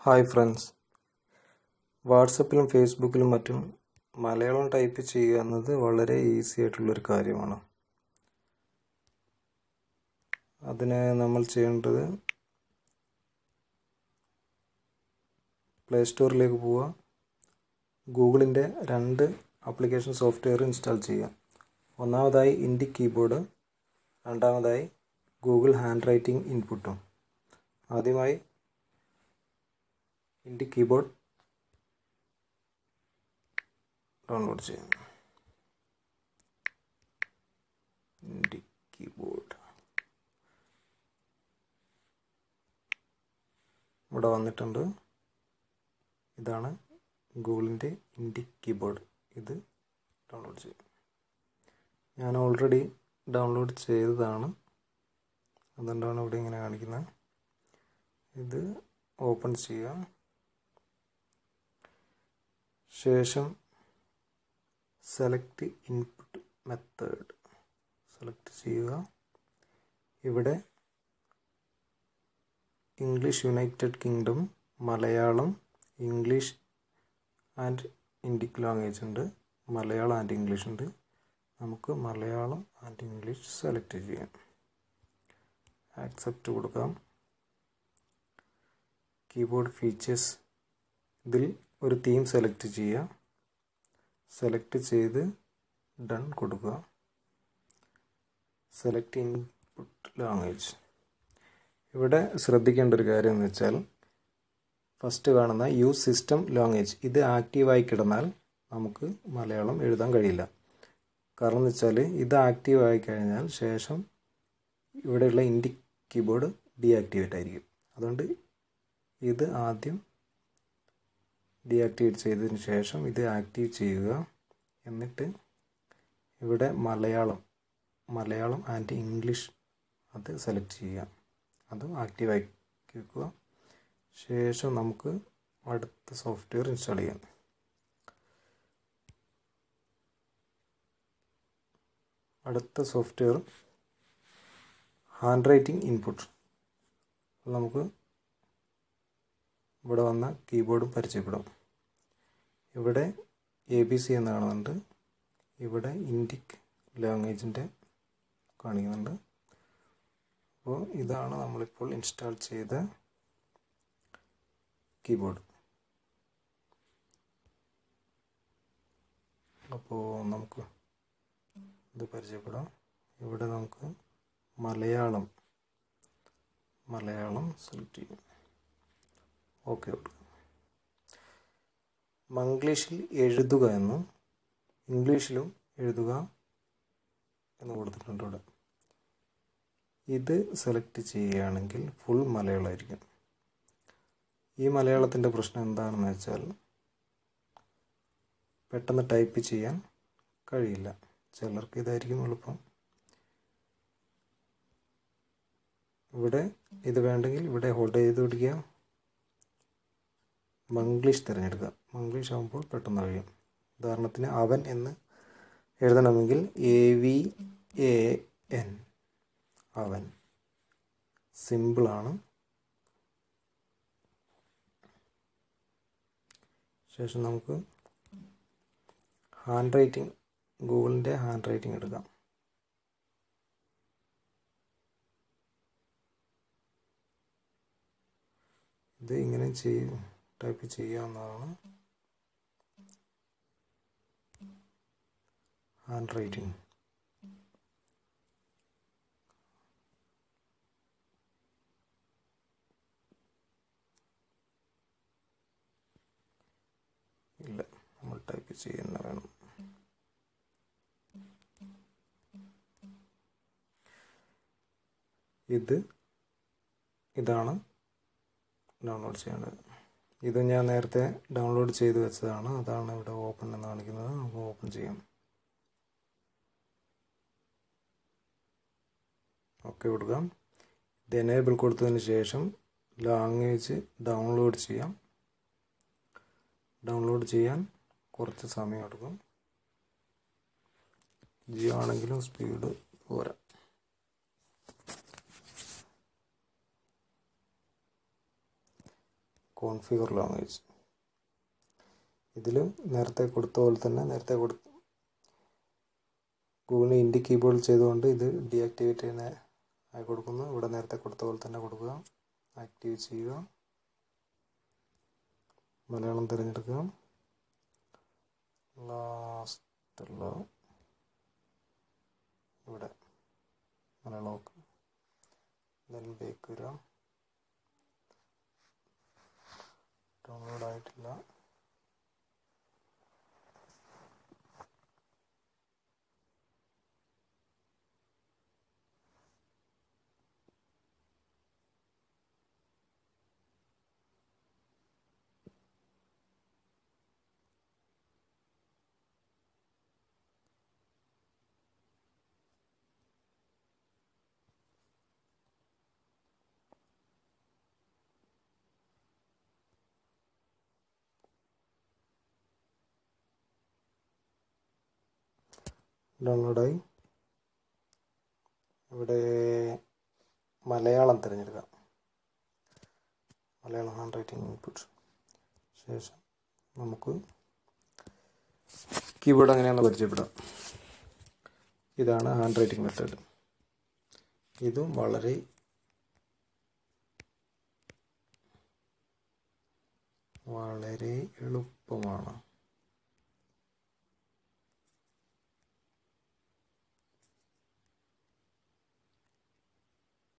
hi friends വാട്സപ്പിലും ഫേസ്ബുക്കിലും മറ്റും Malayalam type ചെയ്യുക എന്നത് വളരെ ഈസി ആയിട്ടുള്ളൊരു കാര്യമാണ് അതിന് നമ്മൾ ചെയ്യേണ്ടത് പ്ലേ സ്റ്റോറിലേക്ക് പോവുക ഗൂഗിളിൻ്റെ രണ്ട് ആപ്ലിക്കേഷൻ സോഫ്റ്റ്വെയർ ഇൻസ്റ്റാൾ ചെയ്യുക ഒന്നാമതായി ഇൻഡി കീബോർഡ് രണ്ടാമതായി ഗൂഗിൾ ഹാൻഡ് റൈറ്റിംഗ് ഇൻപുട്ടും ആദ്യമായി ഇൻഡി കീബോർഡ് ഡൗൺലോഡ് ചെയ്യാം ഇൻഡി കീബോർഡ് ഇവിടെ വന്നിട്ടുണ്ട് ഇതാണ് ഗൂഗിളിൻ്റെ ഇൻഡി കീബോർഡ് ഇത് ഡൗൺലോഡ് ചെയ്യും ഞാൻ ഓൾറെഡി ഡൗൺലോഡ് ചെയ്തതാണ് അതുകൊണ്ടാണ് ഇവിടെ ഇങ്ങനെ കാണിക്കുന്നത് ഇത് ഓപ്പൺ ചെയ്യുക ശേഷം സെലക്ട് ഇൻപുട്ട് മെത്തേഡ് സെലക്ട് ചെയ്യുക ഇവിടെ English United Kingdom Malayalam English and Indic language ഉണ്ട് മലയാളം ആൻഡ് ഇംഗ്ലീഷ് ഉണ്ട് നമുക്ക് മലയാളം ആൻഡ് ഇംഗ്ലീഷ് സെലക്ട് ചെയ്യാം ആക്സെപ്റ്റ് കൊടുക്കാം കീബോർഡ് ഫീച്ചേഴ്സ് ഇതിൽ ഒരു തീം സെലക്ട് ചെയ്യുക സെലക്ട് ചെയ്ത് ഡൺ കൊടുക്കുക സെലക്ട് ഇൻപുട്ട് ലാംഗ്വേജ് ഇവിടെ ശ്രദ്ധിക്കേണ്ട ഒരു കാര്യം എന്ന് വെച്ചാൽ ഫസ്റ്റ് കാണുന്ന യൂസ് സിസ്റ്റം ലാംഗ്വേജ് ഇത് ആക്റ്റീവായി കിടന്നാൽ നമുക്ക് മലയാളം എഴുതാൻ കഴിയില്ല കാരണം എന്ന് വെച്ചാൽ ഇത് ആക്റ്റീവായി കഴിഞ്ഞാൽ ശേഷം ഇവിടെയുള്ള ഇൻഡി കീബോർഡ് ഡീആക്ടിവേറ്റ് ആയിരിക്കും അതുകൊണ്ട് ഇത് ആദ്യം ഡീആക്ടിവേറ്റ് ചെയ്തതിന് ശേഷം ഇത് ആക്റ്റീവ് ചെയ്യുക എന്നിട്ട് ഇവിടെ മലയാളം മലയാളം ആൻഡ് ഇംഗ്ലീഷ് അത് സെലക്ട് ചെയ്യുക അതും ആക്റ്റീവാക്കി വെക്കുക ശേഷം നമുക്ക് അടുത്ത സോഫ്റ്റ്വെയർ ഇൻസ്റ്റാൾ ചെയ്യാം അടുത്ത സോഫ്റ്റ്വെയർ ഹാൻഡ് റൈറ്റിംഗ് ഇൻപുട്ട് നമുക്ക് ഇവിടെ വന്ന കീബോർഡും പരിചയപ്പെടും ഇവിടെ എ ബി സി എന്ന് കാണുന്നുണ്ട് ഇവിടെ ഇൻഡിക് ലാംഗ്വേജിൻ്റെ കാണിക്കുന്നുണ്ട് അപ്പോൾ ഇതാണ് നമ്മളിപ്പോൾ ഇൻസ്റ്റാൾ ചെയ്ത കീബോർഡ് അപ്പോൾ നമുക്ക് ഇത് പരിചയപ്പെടാം ഇവിടെ നമുക്ക് മലയാളം മലയാളം സെലക്ട് ചെയ്യും ഓക്കെ കൊടുക്കുക മംഗ്ലീഷിൽ എഴുതുക എന്നും ഇംഗ്ലീഷിലും എഴുതുക എന്ന് കൊടുത്തിട്ടുണ്ട് ഇവിടെ ഇത് സെലക്ട് ചെയ്യുകയാണെങ്കിൽ ഫുൾ മലയാളമായിരിക്കും ഈ മലയാളത്തിൻ്റെ പ്രശ്നം എന്താണെന്ന് വെച്ചാൽ പെട്ടെന്ന് ടൈപ്പ് ചെയ്യാൻ കഴിയില്ല ചിലർക്ക് ഇതായിരിക്കും എളുപ്പം ഇവിടെ ഇത് വേണ്ടെങ്കിൽ ഇവിടെ ഹോൾഡ് ചെയ്ത് പിടിക്കുക മംഗ്ലീഷ് തിരഞ്ഞെടുക്കുക മംഗ്ലീഷ് ആകുമ്പോൾ പെട്ടെന്ന് കഴിയും ഉദാഹരണത്തിന് അവൻ എന്ന് എഴുതണമെങ്കിൽ എ വി എ എൻ അവൻ സിമ്പിളാണ് ശേഷം നമുക്ക് ഹാൻഡ് റൈറ്റിംഗ് ഗൂഗിളിൻ്റെ ഹാൻഡ് റൈറ്റിംഗ് എടുക്കാം ഇത് ഇങ്ങനെ ചെയ്യും ടൈപ്പ് ചെയ്യാവുന്നതാണ് ഹാൻഡ് റൈറ്റിംഗ് ഇല്ല നമ്മൾ ടൈപ്പ് ചെയ്യുന്ന വേണം ഇത് ഇതാണ് ഡൗൺലോഡ് ചെയ്യേണ്ടത് ഇത് ഞാൻ നേരത്തെ ഡൗൺലോഡ് ചെയ്ത് വെച്ചതാണ് അതാണ് ഇവിടെ ഓപ്പൺ എന്ന് കാണിക്കുന്നത് നമുക്ക് ഓപ്പൺ ചെയ്യാം ഓക്കെ കൊടുക്കാം ഇത് എനേബിൾ കൊടുത്തതിന് ശേഷം ലാംഗ്വേജ് ഡൗൺലോഡ് ചെയ്യാം ഡൗൺലോഡ് ചെയ്യാൻ കുറച്ച് സമയം എടുക്കും ജിയോ ആണെങ്കിലും സ്പീഡ് പോരാ കോൺഫിഗർ ലാംഗ്വേജ് ഇതിലും നേരത്തെ കൊടുത്ത പോലെ തന്നെ നേരത്തെ കൊടു ഗൂഗിളിന് ഇൻഡി കീബോർഡിൽ ചെയ്തുകൊണ്ട് ഇത് ഡീആക്ടിവേറ്റ് ചെയ്യുന്ന ആയി കൊടുക്കുന്നു ഇവിടെ നേരത്തെ കൊടുത്ത പോലെ തന്നെ കൊടുക്കുക ആക്റ്റീവ് ചെയ്യുക മലയാളം തിരഞ്ഞെടുക്കുക ലാസ്റ്റുള്ള ഇവിടെ മലയാളം നോക്കുക ദെൻ ബേക്ക് വരിക ഡൗൺലോഡ് ആയിട്ടില്ല ഡൗൺലോഡായി ഇവിടെ മലയാളം തിരഞ്ഞെടുക്കാം മലയാളം ഹാൻഡ് റൈറ്റിംഗ് ഇൻപുട്ട് ശേഷം നമുക്ക് കീബോർഡ് എങ്ങനെയാണെന്ന് പരിചയപ്പെടാം ഇതാണ് ഹാൻഡ് റൈറ്റിംഗ് മെത്തേഡ് ഇതും വളരെ വളരെ എളുപ്പമാണ്